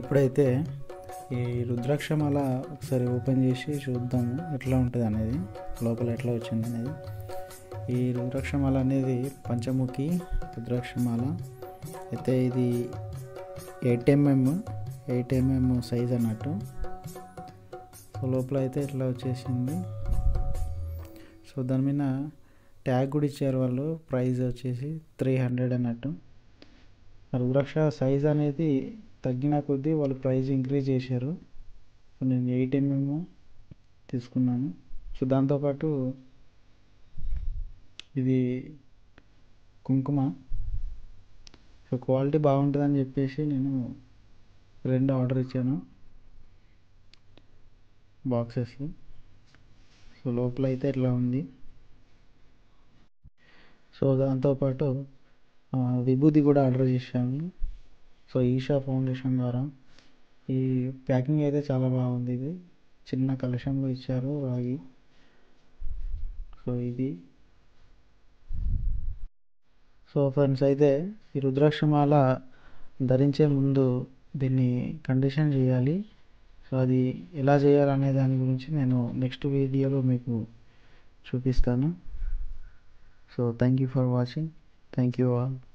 ఇప్పుడైతే ఈ రుద్రాక్షమాల ఒకసారి ఓపెన్ చేసి చూద్దాము ఎట్లా ఉంటుంది అనేది లోపల ఎట్లా వచ్చింది అనేది ఈ రుద్రాక్షమాల అనేది పంచముఖి రుద్రాక్షమాల అయితే ఇది eight mm eight mm size అన్నట్టు సో లోపల అయితే ఇట్లా వచ్చేసింది సో దాని మీద ట్యాగ్ కూడా ఇచ్చారు వాళ్ళు ప్రైస్ వచ్చేసి త్రీ హండ్రెడ్ అన్నట్టు రుద్రాక్ష సైజ్ అనేది తగ్గిన కొద్దీ వాళ్ళు ప్రైస్ ఇంక్రీజ్ చేశారు సో నేను ఎయిట్ ఎంఎం తీసుకున్నాను సో దాంతోపాటు ఇది కుంకుమ సో క్వాలిటీ బాగుంటుందని చెప్పేసి నేను రెండు ఆర్డర్ ఇచ్చాను బాక్సెస్ సో లోపల అయితే ఇట్లా ఉంది సో దాంతోపాటు ఆ, విభూది కూడా ఆర్డర్ చేశాను సో ఈషా ఫౌండేషన్ ద్వారా ఈ ప్యాకింగ్ అయితే చాలా బాగుంది ఇది చిన్న కలెక్షన్లో ఇచ్చారు రాగి సో ఇది సో ఫ్రెండ్స్ అయితే ఈ రుద్రాక్షమాల ధరించే ముందు దీన్ని కండిషన్ చేయాలి సో అది ఎలా చేయాలనే దాని గురించి నేను నెక్స్ట్ వీడియోలో మీకు చూపిస్తాను so thank you for watching thank you all